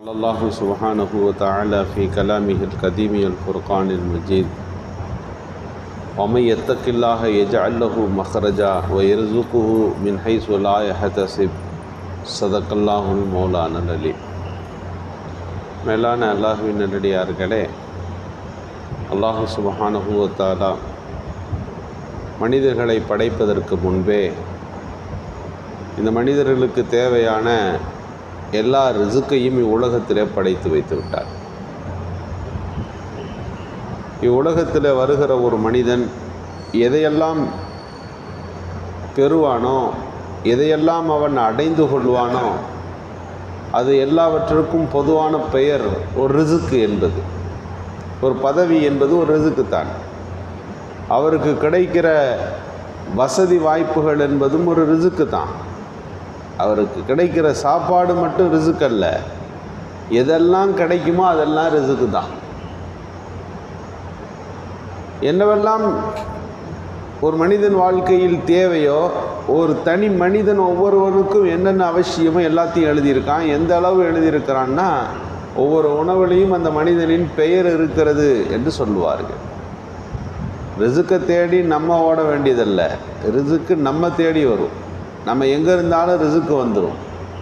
قال الله سبحانه وتعالى في كلامه القديم الفرقان المجيد ومن يتق الله يجعل له مخرجا ويرزقه من حيث لا يحتسب صدق الله المولانا العليم மேலான அல்லாஹுவின் நல்லடியார்களே அல்லாஹு சுபஹானஹு வ தஆலா மனிதர்களை படைப்பதற்கு முன்பே இந்த மனிதர்களுக்கு தேவையான எல்லா ரிசுக்கையும் இவ்வுலகத்திலே படைத்து வைத்து விட்டார் இவ்வுலகத்தில் வருகிற ஒரு மனிதன் எதையெல்லாம் பெறுவானோ எதையெல்லாம் அவன் அடைந்து கொள்வானோ அது எல்லாவற்றிற்கும் பொதுவான பெயர் ஒரு ரிசுக்கு என்பது ஒரு பதவி என்பது ஒரு ரிசுக்கு தான் அவருக்கு கிடைக்கிற வசதி வாய்ப்புகள் என்பதும் ஒரு ரிசுக்கு தான் அவருக்கு கிடைக்கிற சாப்பாடு மட்டும் ரிசுக்கு அல்ல எதெல்லாம் கிடைக்குமோ அதெல்லாம் ரிசுக்கு தான் என்னவெல்லாம் ஒரு மனிதன் வாழ்க்கையில் தேவையோ ஒரு தனி மனிதன் ஒவ்வொருவருக்கும் என்னென்ன அவசியமோ எல்லாத்தையும் எழுதியிருக்கான் எந்த அளவு எழுதியிருக்கிறான்னா ஒவ்வொரு உணவுலையும் அந்த மனிதனின் பெயர் இருக்கிறது என்று சொல்லுவார்கள் ரிசுக்கை தேடி நம்ம ஓட வேண்டியதல்ல ரிசுக்கு நம்ம தேடி வரும் நம்ம எங்கே இருந்தாலும் ரிசுக்கு வந்துடும்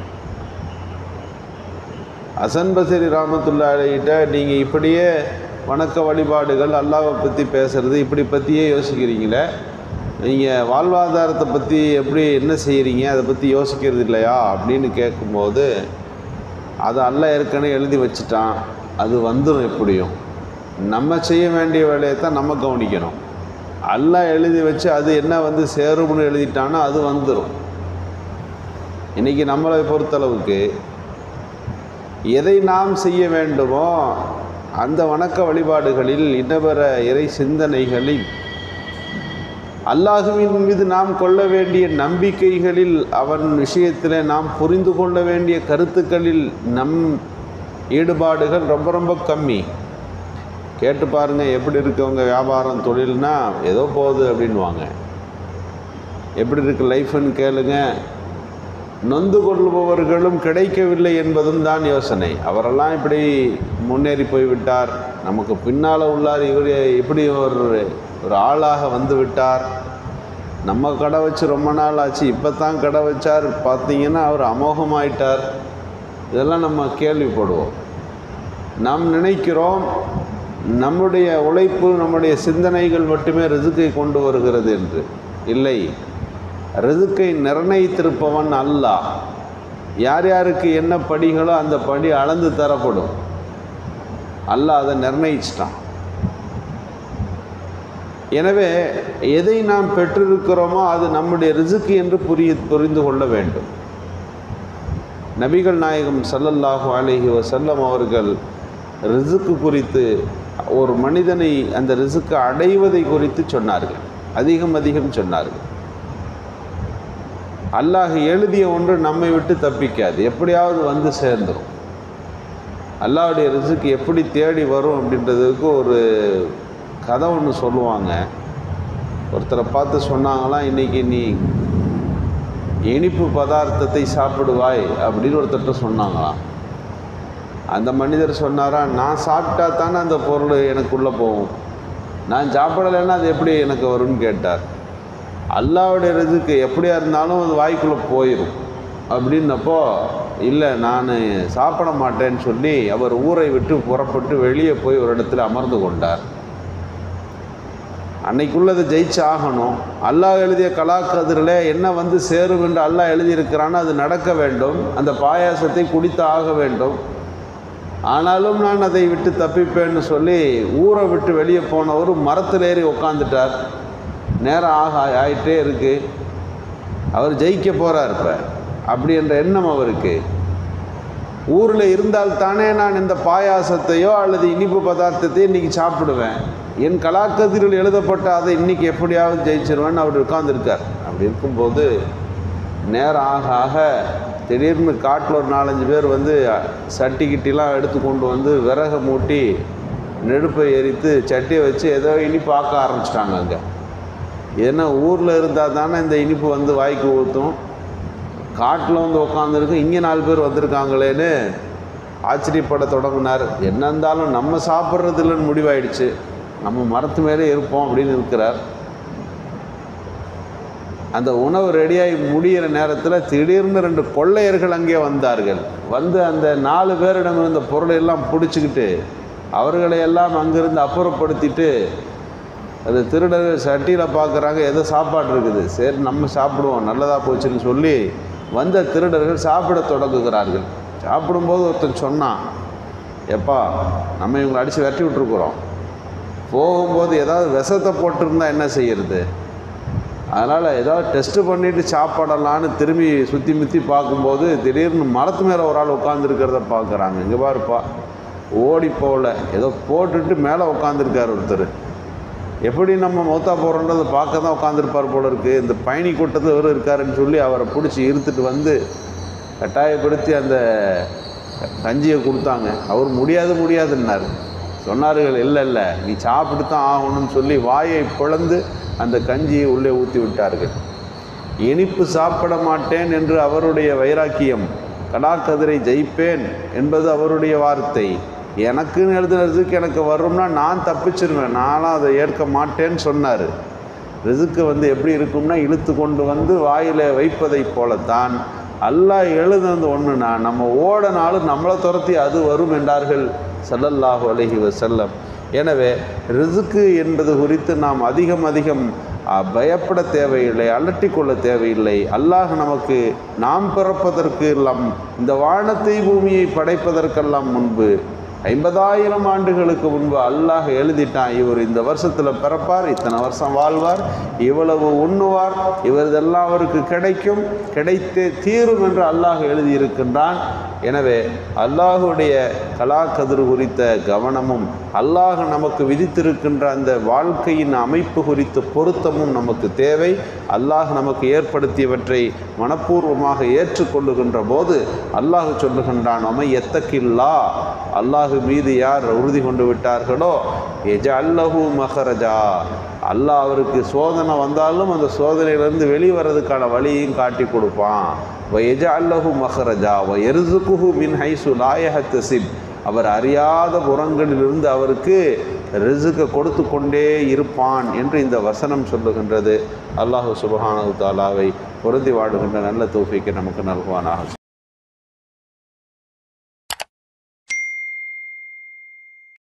அசன் பசரி ராமத்துல்லாகிட்ட நீங்கள் இப்படியே வணக்க வழிபாடுகள் அல்லாவை பற்றி பேசுகிறது இப்படி பற்றியே யோசிக்கிறீங்களே நீங்கள் வாழ்வாதாரத்தை பற்றி எப்படி என்ன செய்கிறீங்க அதை பற்றி யோசிக்கிறது இல்லையா அப்படின்னு கேட்கும்போது அதை அல்ல ஏற்கனவே எழுதி வச்சுட்டான் அது வந்துடும் எப்படியும் நம்ம செய்ய வேண்டிய வேலையை தான் நம்ம கவனிக்கணும் அல்ல எழுதி வச்சு அது என்ன வந்து சேரும்னு எழுதிட்டான்னா அது வந்துடும் இன்றைக்கி நம்மளை பொறுத்தளவுக்கு எதை நாம் செய்ய வேண்டுமோ அந்த வணக்க வழிபாடுகளில் இன்னவர இறை சிந்தனைகளில் அல்லாஹுவின் மீது நாம் கொள்ள வேண்டிய நம்பிக்கைகளில் அவன் விஷயத்தில் நாம் புரிந்து கொள்ள வேண்டிய கருத்துக்களில் நம் ஈடுபாடுகள் ரொம்ப ரொம்ப கம்மி கேட்டு பாருங்கள் எப்படி இருக்கவங்க வியாபாரம் தொழில்னா ஏதோ போகுது அப்படின்வாங்க எப்படி இருக்கு லைஃப்னு கேளுங்க நொந்து கொள்பவர்களும் கிடைக்கவில்லை என்பதும் தான் யோசனை அவரெல்லாம் இப்படி முன்னேறி போய்விட்டார் நமக்கு பின்னால் உள்ளார் இவர் இப்படி ஒரு ஒரு ஆளாக வந்து விட்டார் நம்ம கடை வச்சு ரொம்ப நாள் ஆச்சு இப்போ தான் கடை வச்சார் பார்த்தீங்கன்னா அவர் அமோகமாயிட்டார் இதெல்லாம் நம்ம கேள்விப்படுவோம் நாம் நினைக்கிறோம் நம்முடைய உழைப்பு நம்முடைய சிந்தனைகள் மட்டுமே ரிசுக்கை கொண்டு வருகிறது என்று இல்லை ரிசுக்கை நிர்ணயித்திருப்பவன் அல்லாஹ் யார் யாருக்கு என்ன படிகளோ அந்த படி அளந்து தரப்படும் அல்லாஹ் அதை நிர்ணயிச்சிட்டான் எனவே எதை நாம் பெற்றிருக்கிறோமோ அது நம்முடைய ரிசுக்கு என்று புரிய புரிந்து கொள்ள வேண்டும் நபிகள் நாயகம் சல்லல்லாஹு அலஹி வசல்லம் அவர்கள் ரிசுக்கு குறித்து ஒரு மனிதனை அந்த ரிசுக்கு அடைவதை குறித்து சொன்னார்கள் அதிகம் அதிகம் சொன்னார்கள் அல்லாஹ் எழுதிய ஒன்று நம்மை விட்டு தப்பிக்காது எப்படியாவது வந்து சேர்ந்துடும் அல்லாவுடைய ரிசுக்கு எப்படி தேடி வரும் அப்படின்றதுக்கு ஒரு கதை ஒன்று சொல்லுவாங்க ஒருத்தரை பார்த்து சொன்னாங்களாம் இன்றைக்கி நீ இனிப்பு பதார்த்தத்தை சாப்பிடுவாய் அப்படின்னு ஒருத்தர்கிட்ட சொன்னாங்களாம் அந்த மனிதர் சொன்னாரா நான் சாப்பிட்டா தானே அந்த பொருள் எனக்குள்ளே போகும் நான் சாப்பிடலைன்னா அது எப்படி எனக்கு வரும்னு கேட்டார் அல்லாவுடைய இதுக்கு எப்படியா இருந்தாலும் அது வாய்க்குள்ளே போயிடும் அப்படின்னப்போ இல்லை நான் சாப்பிட மாட்டேன்னு சொல்லி அவர் ஊரை விட்டு புறப்பட்டு வெளியே போய் ஒரு இடத்துல அமர்ந்து கொண்டார் அன்னைக்குள்ளதை ஜெயிச்சு ஆகணும் அல்லாஹ் எழுதிய கலாக்கதிரில் என்ன வந்து சேரும் என்று அல்லாஹ் எழுதியிருக்கிறான்னு அது நடக்க வேண்டும் அந்த பாயாசத்தை குடித்து ஆக வேண்டும் ஆனாலும் நான் அதை விட்டு தப்பிப்பேன்னு சொல்லி ஊரை விட்டு வெளியே போனவர் மரத்தில் ஏறி உக்காந்துட்டார் நேரம் ஆக ஆகிட்டே இருக்குது அவர் ஜெயிக்க போகிறார் இப்போ அப்படி என்ற எண்ணம் அவருக்கு ஊரில் இருந்தால் தானே நான் இந்த பாயாசத்தையோ அல்லது இனிப்பு பதார்த்தத்தையோ இன்றைக்கி சாப்பிடுவேன் என் கலாக்கதிரில் எழுதப்பட்ட அதை இன்றைக்கி எப்படியாவது ஜெயிச்சிருவேன்னு அவர் உட்காந்துருக்கார் அப்படி இருக்கும்போது நேரம் ஆக ஆக திடீர்னு காட்டில் ஒரு நாலஞ்சு பேர் வந்து சட்டி கிட்டிலாம் எடுத்து கொண்டு வந்து விறகை மூட்டி நெருப்பை எரித்து சட்டியை வச்சு ஏதோ இனிப்பு ஆக்க ஆரம்பிச்சிட்டாங்க அங்கே ஏன்னா ஊரில் இருந்தால் தானே இந்த இனிப்பு வந்து வாய்க்கு ஊற்றும் காட்டில் வந்து உட்காந்துருக்கு இங்கே நாலு பேர் வந்திருக்காங்களேன்னு ஆச்சரியப்பட தொடங்கினார் என்ன இருந்தாலும் நம்ம சாப்பிட்றதுலன்னு முடிவாயிடுச்சு நம்ம மரத்து மேலே இருப்போம் அப்படின்னு இருக்கிறார் அந்த உணவு ரெடியாகி முடிகிற நேரத்தில் திடீர்னு ரெண்டு கொள்ளையர்கள் அங்கே வந்தார்கள் வந்து அந்த நாலு பேரிடம் இருந்த பொருளை எல்லாம் பிடிச்சிக்கிட்டு அவர்களை எல்லாம் அங்கிருந்து அப்புறப்படுத்திட்டு அது திருடர்கள் சட்டியில் பார்க்குறாங்க ஏதோ சாப்பாடு இருக்குது சரி நம்ம சாப்பிடுவோம் நல்லதாக போச்சுன்னு சொல்லி வந்த திருடர்கள் சாப்பிட தொடங்குகிறார்கள் சாப்பிடும்போது ஒருத்தன் சொன்னான் எப்பா நம்ம இவங்களை அடித்து விரட்டி விட்டுருக்குறோம் போகும்போது ஏதாவது விஷத்தை போட்டிருந்தா என்ன செய்யறது அதனால் ஏதாவது டெஸ்ட்டு பண்ணிவிட்டு சாப்பிடலான்னு திரும்பி சுற்றி முற்றி பார்க்கும்போது திடீர்னு மரத்து மேலே ஒரு ஆள் உட்காந்துருக்கிறத பார்க்குறாங்க இங்கே பாருப்பா ஓடி போகல ஏதோ போட்டுட்டு மேலே உட்காந்துருக்கார் ஒருத்தர் எப்படி நம்ம மௌத்தா போகிறோன்றதை பார்க்க தான் உட்காந்துருப்பார் போல இருக்குது இந்த பயணி கூட்டத்தில் இவர் இருக்காருன்னு சொல்லி அவரை பிடிச்சி இழுத்துட்டு வந்து கட்டாயப்படுத்தி அந்த கஞ்சியை கொடுத்தாங்க அவர் முடியாது முடியாதுன்னாரு சொன்னார்கள் இல்லை இல்லை நீ சாப்பிட்டு தான் ஆகணும்னு சொல்லி வாயை பிளந்து அந்த கஞ்சியை உள்ளே ஊற்றி விட்டார்கள் இனிப்பு சாப்பிட மாட்டேன் என்று அவருடைய வைராக்கியம் கடாக்கதிரை ஜெயிப்பேன் என்பது அவருடைய வார்த்தை எனக்குன்னு எழுதுனதுக்கு எனக்கு வரும்னா நான் தப்பிச்சிருவேன் நானும் அதை ஏற்க மாட்டேன்னு சொன்னார் ரிசுக்கு வந்து எப்படி இருக்கும்னா இழுத்து கொண்டு வந்து வாயில் வைப்பதைப் போலத்தான் அல்லாஹ் எழுதுனது ஒன்றுனா நம்ம ஓடனாலும் நம்மளை துரத்தி அது வரும் என்றார்கள் ஸல்லல்லாஹு அலைஹி வஸல்லம் எனவே ரிசுக்கு என்பது குறித்து நாம் அதிகம் அதிகம் அ, பயப்பட தேவையில்லை அலட்டிக்கொள்ள தேவையில்லை அல்லாஹ் நமக்கு நாம் பிறப்பதற்கு எல்லாம் இந்த வானத்தை பூமியை படைப்பதற்கெல்லாம் முன்பு ஐம்பதாயிரம் ஆண்டுகளுக்கு முன்பு அல்லாஹ் எழுதிட்டான் இவர் இந்த வருஷத்தில் பிறப்பார் இத்தனை வருஷம் வாழ்வார் இவ்வளவு உண்ணுவார் இவரதெல்லாம் அவருக்கு கிடைக்கும் கிடைத்தே தீரும் என்று அல்லாஹ் எழுதியிருக்கின்றான் எனவே அல்லாஹுடைய கலாக்கதிர் குறித்த கவனமும் அல்லாஹ் நமக்கு விதித்திருக்கின்ற அந்த வாழ்க்கையின் அமைப்பு குறித்த பொருத்தமும் நமக்கு தேவை அல்லாஹ் நமக்கு ஏற்படுத்தியவற்றை மனப்பூர்வமாக ஏற்றுக்கொள்ளுகின்ற போது அல்லாஹ் சொல்லுகின்றான் அமை எத்தக்கில்லா அல்லாஹ் மீது யார் உறுதி கொண்டு விட்டார்களோ எஜ அல்லஹு மஹரஜா அல்லாஹ் அவருக்கு சோதனை வந்தாலும் அந்த சோதனையிலிருந்து வெளிவரதுக்கான வழியையும் காட்டி கொடுப்பான் வயஜ அல்லஹு மஹரஜா வ எருசுகுஹு மின் ஹைசு லாயஹத்தசிப் அவர் அறியாத புறங்களிலிருந்து அவருக்கு ரிசுக்கை கொடுத்து கொண்டே இருப்பான் என்று இந்த வசனம் சொல்லுகின்றது அல்லாஹு சுபஹானு தாலாவை பொருந்தி வாடுகின்ற நல்ல தூஃபிக்கு நமக்கு நல்குவானாக